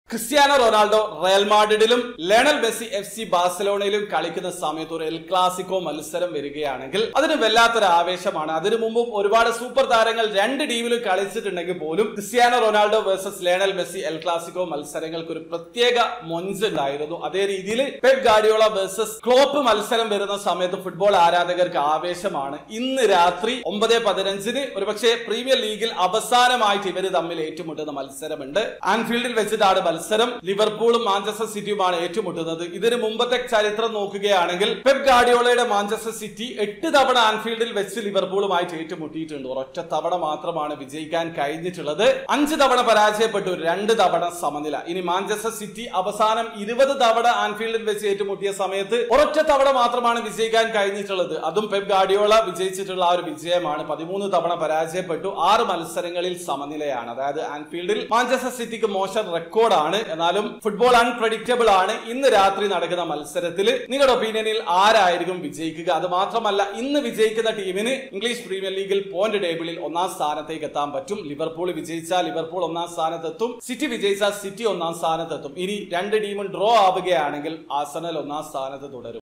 Cristiano Ronaldo Real മാഡ്രിഡിലും Lionel Messi F C ബാഴ്സലോണയിലും കളിക്കുന്ന സമയത്ത് ഒരു എൽ ക്ലാസിക്കോ മത്സരം വരികയാണെങ്കിൽ അതിന് വല്ലാത്തൊരു ആവേശമാണ് അതിനു മുമ്പും ഒരുപാട് സൂപ്പർ താരങ്ങൾ രണ്ട് ടീമിലും കളിച്ചിട്ടുണ്ടെങ്കിൽ പോലും Cristiano Ronaldo versus Lionel Messi El Clasico മത്സരങ്ങൾക്ക് ഒരു പ്രത്യേക മൊഞ്ച് ഉണ്ടായിരുന്നു അതേ രീതിയിൽ പെപ് ഗാഡിയോള വേഴ്സസ് ക്ലോപ്പ് മത്സരം വരുന്ന സമയത്ത് ഫുട്ബോൾ ആരാധകർക്ക് ആവേശമാണ് ഇന്ന് രാത്രി ഒമ്പത് പതിനഞ്ചിന് ഒരുപക്ഷെ പ്രീമിയർ ലീഗിൽ അവസാനമായിട്ട് ഇവര് തമ്മിൽ ഏറ്റുമുട്ടുന്ന മത്സരമുണ്ട് ആൻഫീൽഡിൽ വെച്ചിട്ടാണ് മത്സരം ലിവർപൂളും മാഞ്ചസ്റ്റർ സിറ്റിയുമാണ് ഏറ്റുമുട്ടുന്നത് ഇതിന് മുമ്പത്തെ ചരിത്രം നോക്കുകയാണെങ്കിൽ പെപ് ഗാഡിയോളയുടെ മാഞ്ചസ്റ്റർ സിറ്റി എട്ട് തവണ ആൻഫീൽഡിൽ വെച്ച് ലിവർപൂളുമായിട്ട് ഏറ്റുമുട്ടിയിട്ടുണ്ട് ഒരൊറ്റ തവണ മാത്രമാണ് വിജയിക്കാൻ കഴിഞ്ഞിട്ടുള്ളത് അഞ്ച് തവണ പരാജയപ്പെട്ടു രണ്ട് തവണ സമനില ഇനി മാഞ്ചസ്റ്റർ സിറ്റി അവസാനം ഇരുപത് തവണ ആൻഫീൽഡിൽ വെച്ച് ഏറ്റുമുട്ടിയ സമയത്ത് ഒരൊറ്റ തവണ മാത്രമാണ് വിജയിക്കാൻ കഴിഞ്ഞിട്ടുള്ളത് അതും പെപ് ഗാഡിയോള വിജയിച്ചിട്ടുള്ള ആ ഒരു വിജയമാണ് പതിമൂന്ന് തവണ പരാജയപ്പെട്ടു ആറ് മത്സരങ്ങളിൽ സമനിലയാണ് അതായത് ആൻഫീൽഡിൽ മാഞ്ചസ്റ്റർ സിറ്റിക്ക് മോശം റെക്കോർഡാണ് എന്നാലും ഫുട്ബോൾ അൺപ്രഡിക്റ്റബിൾ ആണ് ഇന്ന് രാത്രി നടക്കുന്ന മത്സരത്തിൽ നിങ്ങളുടെ ഒപ്പീനിയനിൽ ആരായിരിക്കും വിജയിക്കുക അത് മാത്രമല്ല ഇന്ന് വിജയിക്കുന്ന ടീമിന് ഇംഗ്ലീഷ് പ്രീമിയർ ലീഗിൽ പോയിന്റ് ടേബിളിൽ ഒന്നാം സ്ഥാനത്തേക്ക് എത്താൻ പറ്റും ലിവർപൂൾ വിജയിച്ചാൽ ലിവർപൂൾ ഒന്നാം സ്ഥാനത്തെത്തും സിറ്റി വിജയിച്ചാൽ സിറ്റി ഒന്നാം സ്ഥാനത്തെത്തും ഇനി രണ്ട് ടീമും ഡ്രോ ആവുകയാണെങ്കിൽ ആസനൽ ഒന്നാം സ്ഥാനത്ത് തുടരും